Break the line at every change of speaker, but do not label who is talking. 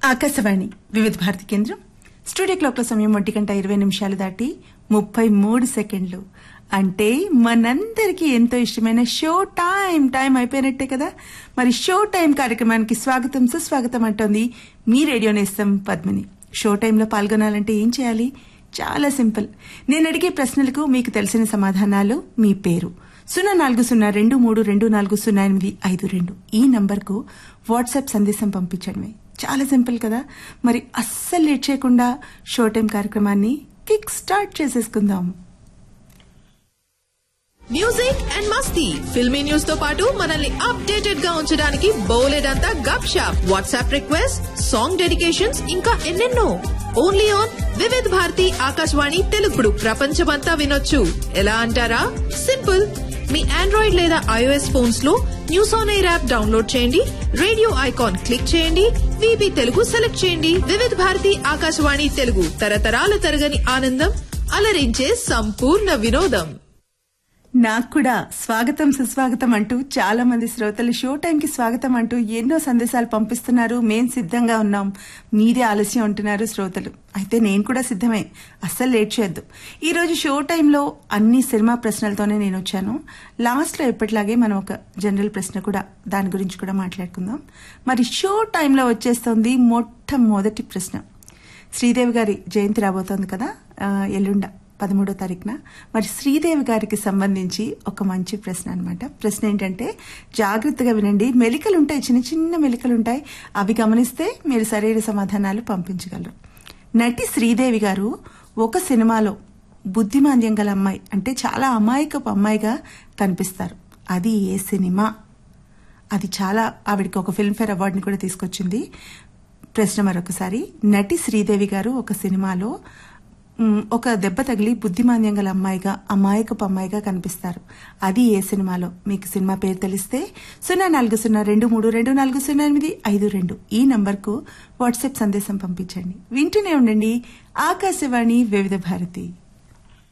ఆకాశవాణి వివిధ భారతి కేంద్రం studio clock లో సమయం ఒంటి గంట ఇరవై నిమిషాలు దాటి ముప్పై మూడు సెకండ్లు అంటే మనందరికీ ఎంతో ఇష్టమైన షో టైం టైం అయిపోయినట్టే కదా మరి షో టైం కార్యక్రమానికి స్వాగతం సుస్వాగతం అంటోంది మీ రేడియో నేస్తం పద్మిని షో టైంలో పాల్గొనాలంటే ఏం చేయాలి చాలా సింపుల్ నేను అడిగే ప్రశ్నలకు మీకు తెలిసిన సమాధానాలు మీ పేరు సున్నా నాలుగు సున్నా రెండు మూడు రెండు నాలుగు సున్నా ఎనిమిది ఐదు రెండు ఈ నంబర్కు వాట్సాప్ సందేశం పంపించడమే చాలా సింపుల్ కదా మరి అస్సలు లేట్ చేయకుండా షో టైం కార్యక్రమాన్ని కిక్ స్టార్ట్ చేసేసుకుందాం
మ్యూజిక్ అండ్ మస్తీ ఫిల్మీ న్యూస్ తో పాటు మనల్ని అప్డేటెడ్ గా ఉంచడానికి బోలెడంతా గప్ షాప్ వాట్సాప్ రిక్వెస్ట్ సాంగ్ డెడికేషన్స్ ఇంకా ఎన్నెన్నో ఓన్లీ ఆన్ వివిధ్ భారతి ఆకాశవాణి తెలుగుడు ప్రపంచమంతా వినొచ్చు ఎలా అంటారా సింపుల్ మీ ఆండ్రాయిడ్ లేదా ఐఓఎస్ ఫోన్స్ లో news on air app download చేయండి రేడియో ఐకాన్ క్లిక్ చేయండి విబి తెలుగు సెలెక్ట్ చేయండి వివిధ భారతి ఆకాశవాణి తెలుగు తరతరాల తరగని ఆనందం అలరించే సంపూర్ణ వినోదం
నాకు కూడా స్వాగతం సుస్వాగతం అంటూ చాలా మంది శ్రోతలు షో టైంకి స్వాగతం అంటూ ఎన్నో సందేశాలు పంపిస్తున్నారు మేం సిద్ధంగా ఉన్నాం మీరే ఆలస్యం అంటున్నారు శ్రోతలు అయితే నేను కూడా సిద్ధమే అస్సలు లేట్ చేయొద్దు ఈ రోజు షో టైంలో అన్ని సినిమా ప్రశ్నలతోనే నేను వచ్చాను లాస్ట్ లో ఎప్పటిలాగే మనం ఒక జనరల్ ప్రశ్న కూడా దాని గురించి కూడా మాట్లాడుకుందాం మరి షో టైంలో వచ్చేస్తుంది మొట్టమొదటి ప్రశ్న శ్రీదేవి గారి జయంతి రాబోతోంది కదా ఆ, ఎల్లుండ పదమూడో తారీఖున మరి శ్రీదేవి గారికి సంబంధించి ఒక మంచి ప్రశ్న అన్నమాట ప్రశ్న ఏంటంటే జాగ్రత్తగా వినండి మెలికలు ఉంటాయి చిన్న చిన్న మెలికలు ఉంటాయి అవి గమనిస్తే మీరు సరైన సమాధానాలు పంపించగలరు నటి శ్రీదేవి గారు ఒక సినిమాలో బుద్ధిమాంద్యం గల అమ్మాయి అంటే చాలా అమాయకపు అమ్మాయిగా కనిపిస్తారు అది ఏ సినిమా అది చాలా ఆవిడకి ఒక ఫిల్మ్ఫేర్ అవార్డుని కూడా తీసుకొచ్చింది ప్రశ్న మరొకసారి నటి శ్రీదేవి గారు ఒక సినిమాలో మ్, ఒక దెబ్బ తగిలి బుద్ధిమాంద్యం గల అమ్మాయిగా అమాయకపు అమ్మాయిగా కనిపిస్తారు అది ఏ సినిమాలో మీకు సినిమా పేరు తెలిస్తే సున్నా నాలుగు సున్నా రెండు మూడు రెండు నాలుగు సున్నా ఎనిమిది ఐదు రెండు ఈ నంబర్కు వాట్సాప్ సందేశం పంపించండి వింటూనే ఉండండి ఆకాశవాణి వివిధ భారతి